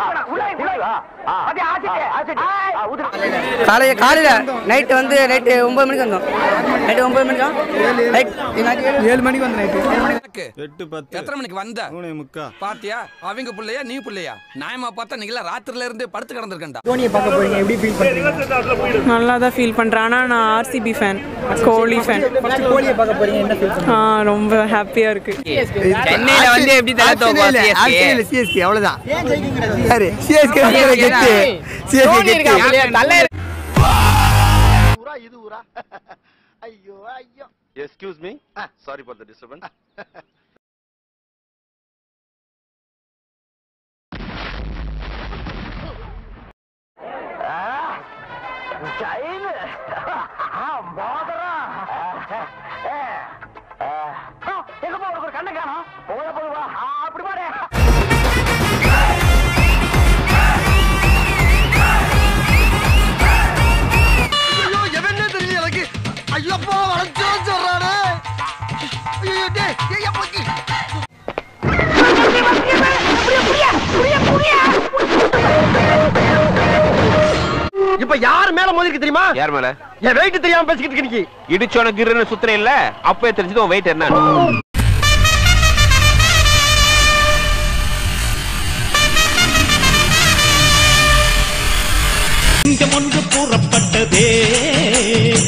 காலையில் காலையில் நைட்டு வந்து நைட்டு ஒம்பது மணிக்கு வந்தோம் நைட்டு ஒம்பது மணிக்கா நைட் நைட்டு ஏழு மணிக்கு வந்து நைட்டு எட்டு பத்து எத்தனை மணிக்கு வந்த மூணு முக்கா பாத்தியா அவங்க புள்ளையா நீ புள்ளையா நியாயமா பார்த்தா நீங்களா ராத்திரில இருந்து படுத்து கிடந்திருக்கண்டா தோனியை பார்க்க போறீங்க எப்படி ஃபீல் பண்ணுறீங்க நல்லா தான் ஃபீல் பண்ணுறேன் ஆனால் நான் RCB fan Kohli fan first கோலியை பார்க்க போறீங்க என்ன ஃபீல் ஆ ரொம்ப ஹாப்பியாக இருக்குது சென்னையில வந்து எப்படி தலை தோக்கும் சிஎஸ்கே அவ்வளவுதான் ஏன் ஜெயிக்குங்கிறது யாரு சிஎஸ்கே கெத்து சிஎஸ்கே கெத்து நல்ல ஊரா இது ஊரா ஐயோ ஐயோ excuse me sorry for the disturbance ஐயோ எவனே தெரியல எனக்கு ஐயோப்பா வளைச்சோ சொல்றானே ஐயோ டேய் ஏய் போச்சி இப்ப யார் மேல மோதிருக்கு தெரியுமா யார் மேல என் வெயிட் தெரியாம பேசிக்கிட்டு இருக்க நீ இடிச்சோன கிருன்னு சுத்துற இல்ல அப்பவே தெரிஞ்சது உன் வெயிட் என்ன சிங்கம் ஒன்று கூறப்பட்டதே